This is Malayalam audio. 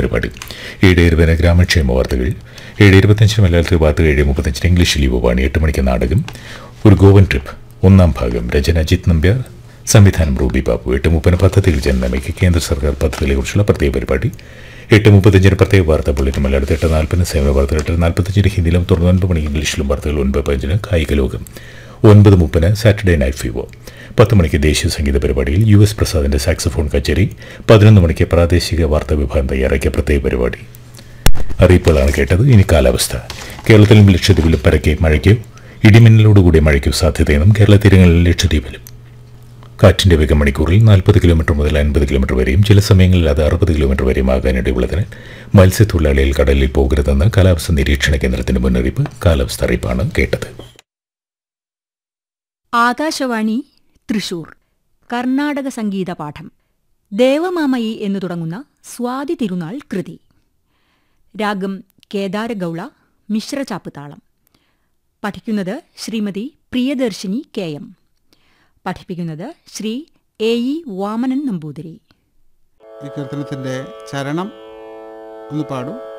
പരിപാടി ഏഴ് ഇരുപതിന് ഗ്രാമക്ഷേമ വാർത്തകൾ ഏഴ് ഇരുപത്തഞ്ചിന് മലയാളത്തിൽ വാർത്തകൾ ഏഴ് മുപ്പത്തഞ്ചിന് ഇംഗ്ലീഷിൽ യുവവാണി എട്ട് മണിക്ക് നാടകം ഒരു ഗോവൻ ട്രിപ്പ് ഒന്നാം ഭാഗം രചന അജിത് നമ്പ്യാർ സംവിധാനം റൂബി ബാബു എട്ട് മുപ്പതിന് പദ്ധതിയിൽ ജനനമയ്ക്ക് കേന്ദ്ര സർക്കാർ പദ്ധതികളെക്കുറിച്ചുള്ള പ്രത്യേക പരിപാടി എട്ട് മുപ്പത്തഞ്ചിന് പ്രത്യേക വാർത്താ ബുള്ളറ്റിൻ മലയാളത്തിൽ എട്ട് നാൽപ്പതിന് സേവന വാർത്തകൾ എട്ട് നാൽപ്പത്തഞ്ചിന് ഹിന്ദിയിലും തുടർന്ന് ഒൻപത് മണിക്ക് ഇംഗ്ലീഷിലും വാർത്തകൾ ഒൻപത് പതിനഞ്ചിന് കായിക ലോകം ഒൻപത് മുപ്പതിന് സാറ്റർഡേ നൈറ്റ് ഫീവർ പത്ത് മണിക്ക് ദേശീയ സംഗീത പരിപാടിയിൽ യു എസ് പ്രസാദിന്റെ സാക്സഫോൺ കച്ചേരി പതിനൊന്ന് മണിക്ക് പ്രാദേശിക വാർത്താ വിഭാഗം തയ്യാറാക്കിയ പ്രത്യേക പരിപാടി അറിയിപ്പുകളാണ് കേട്ടത് ഇനി കാലാവസ്ഥ കേരളത്തിലും ലക്ഷദ്വീപിലും പരക്കെ മഴയ്ക്കോ ഇടിമിന്നലോടുകൂടിയ മഴയ്ക്കോ സാധ്യതയെന്നും കേരള തീരങ്ങളിലും ലക്ഷദ്വീപിലും കാറ്റിന്റെ വേഗം മണിക്കൂറിൽ നാൽപ്പത് കിലോമീറ്റർ മുതൽ അൻപത് കിലോമീറ്റർ വരെയും ചില സമയങ്ങളിൽ അത് അറുപത് കിലോമീറ്റർ വരെയും ആകാനിടയുള്ളതിനാൽ മത്സ്യത്തൊഴിലാളികൾ കടലിൽ പോകരുതെന്ന് കാലാവസ്ഥ നിരീക്ഷണ കേന്ദ്രത്തിന്റെ മുന്നറിയിപ്പ് കാലാവസ്ഥ അറിയിപ്പാണ് കേട്ടത് ആകാശവാണി തൃശൂർ കർണാടക സംഗീത പാഠം ദേവമാമയി എന്നു തുടങ്ങുന്ന സ്വാതി തിരുനാൾ കൃതി രാഗം കേദാരഗൌള മിശ്രചാപ്പ് താളം പഠിക്കുന്നത് ശ്രീമതി പ്രിയദർശിനി കെ എം പഠിപ്പിക്കുന്നത് ശ്രീ എ ഇ വാമനൻ നമ്പൂതിരി ഈ കീർത്തനത്തിൻ്റെ ചരണം ഒന്ന് പാടും